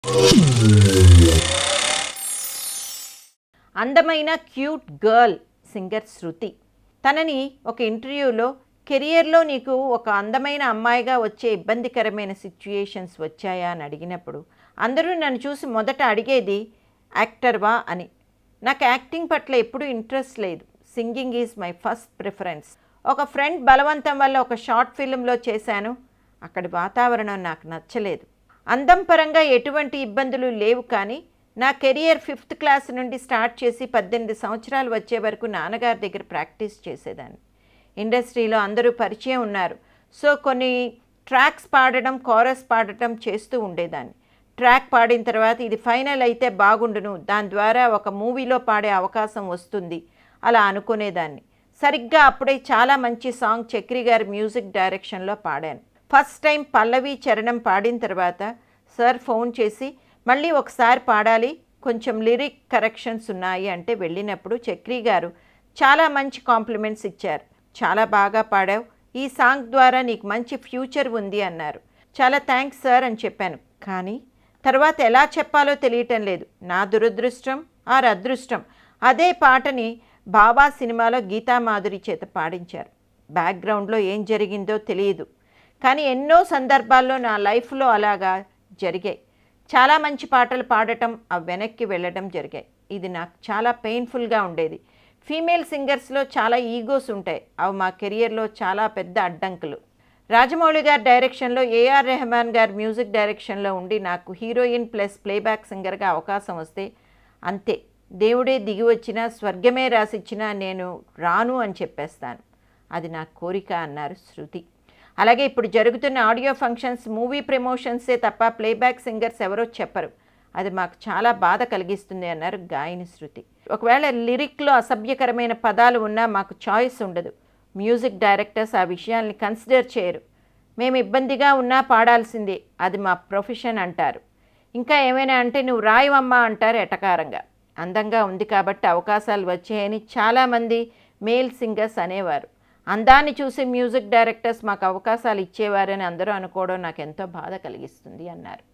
అందమైన cute girl singer శృతి తనని ఒక ఇంటర్వ్యూలో కెరియర్లో నీకు ఒక అందమైన అమ్మాయిగా వచ్చే ఇబ్బందికరమైన సిచ్యుయేషన్స్ వచ్చాయా అని అడిగినప్పుడు అందరూ నన్ను చూసి మొదట అడిగేది యాక్టర్వా అని నాకు యాక్టింగ్ పట్ల ఎప్పుడూ ఇంట్రెస్ట్ లేదు singing is my first preference ఒక ఫ్రెండ్ బలవంతం వల్ల ఒక షార్ట్ ఫిల్మ్లో చేశాను అక్కడి వాతావరణం నాకు నచ్చలేదు అందం పరంగా ఎటువంటి ఇబ్బందులు లేవు కానీ నా కెరియర్ ఫిఫ్త్ క్లాస్ నుండి స్టార్ట్ చేసి పద్దెనిమిది సంవత్సరాలు వచ్చే వరకు నాన్నగారి దగ్గర ప్రాక్టీస్ చేసేదాన్ని ఇండస్ట్రీలో అందరూ పరిచయం ఉన్నారు సో కొన్ని ట్రాక్స్ పాడడం కోరస్ పాడటం చేస్తూ ఉండేదాన్ని ట్రాక్ పాడిన తర్వాత ఇది ఫైనల్ అయితే బాగుండును దాని ద్వారా ఒక మూవీలో పాడే అవకాశం వస్తుంది అలా అనుకునేదాన్ని సరిగ్గా అప్పుడే చాలా మంచి సాంగ్ చక్రి గారి మ్యూజిక్ డైరెక్షన్లో పాడాను ఫస్ట్ టైం పల్లవి చరణం పాడిన తర్వాత సార్ ఫోన్ చేసి మళ్ళీ ఒకసారి పాడాలి కొంచెం లిరిక్ కరెక్షన్స్ ఉన్నాయి అంటే వెళ్ళినప్పుడు చక్రి గారు చాలా మంచి కాంప్లిమెంట్స్ ఇచ్చారు చాలా బాగా పాడావు ఈ సాంగ్ ద్వారా నీకు మంచి ఫ్యూచర్ ఉంది అన్నారు చాలా థ్యాంక్స్ సార్ అని చెప్పాను కానీ తర్వాత ఎలా చెప్పాలో తెలియటం లేదు నా దురదృష్టం ఆర్ అదృష్టం అదే పాటని బాబా సినిమాలో గీతామాధురి చేత పాడించారు బ్యాక్గ్రౌండ్లో ఏం జరిగిందో తెలియదు కానీ ఎన్నో సందర్భాల్లో నా లైఫ్లో అలాగా జరిగాయి చాలా మంచి పాటలు పాడటం ఆ వెనక్కి వెళ్ళడం జరిగాయి ఇది నాకు చాలా పెయిన్ఫుల్గా ఉండేది ఫీమేల్ సింగర్స్లో చాలా ఈగోస్ ఉంటాయి అవి మా కెరియర్లో చాలా పెద్ద అడ్డంకులు రాజమౌళి గారి డైరెక్షన్లో ఏఆర్ రెహమాన్ గారి మ్యూజిక్ డైరెక్షన్లో ఉండి నాకు హీరోయిన్ ప్లస్ ప్లేబ్యాక్ సింగర్గా అవకాశం వస్తే అంతే దేవుడే దిగి వచ్చినా స్వర్గమే రాసిచ్చినా నేను రాను అని చెప్పేస్తాను అది నా కోరిక అన్నారు శృతి అలాగే ఇప్పుడు జరుగుతున్న ఆడియో ఫంక్షన్స్ మూవీ ప్రమోషన్సే తప్ప ప్లేబ్యాక్ సింగర్స్ ఎవరో చెప్పరు అది మాకు చాలా బాధ కలిగిస్తుంది అన్నారు గాయని శృతి ఒకవేళ లిరిక్లో అసభ్యకరమైన పదాలు ఉన్నా మాకు చాయిస్ ఉండదు మ్యూజిక్ డైరెక్టర్స్ ఆ విషయాల్ని కన్సిడర్ చేయరు మేము ఇబ్బందిగా ఉన్నా పాడాల్సిందే అది మా ప్రొఫెషన్ అంటారు ఇంకా ఏమైనా అంటే నువ్వు రాయవమ్మా అంటారు ఎటకారంగా అందంగా ఉంది కాబట్టి అవకాశాలు వచ్చాయని చాలామంది మేల్ సింగర్స్ అనేవారు అందాన్ని చూసి మ్యూజిక్ డైరెక్టర్స్ మాకు అవకాశాలు ఇచ్చేవారని అందరూ అనుకోవడం నాకు ఎంతో బాధ కలిగిస్తుంది అన్నారు